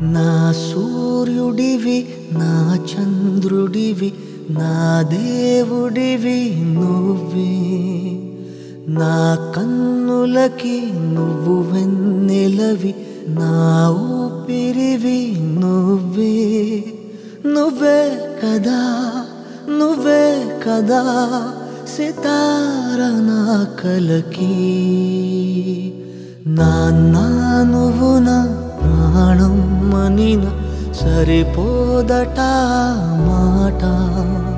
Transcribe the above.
నా సూర్యుడివి నా చంద్రుడివి నా దేవుడివి నువ్వే నా కన్నులకి నువ్వు వెన్నెలవి నా ఊపిరివి నువ్వే నువ్వే కదా నువ్వే కదా సితార నా కలకి నాన్న నువ్వు నా ప్రాణం మనిన సరిపోదట మాట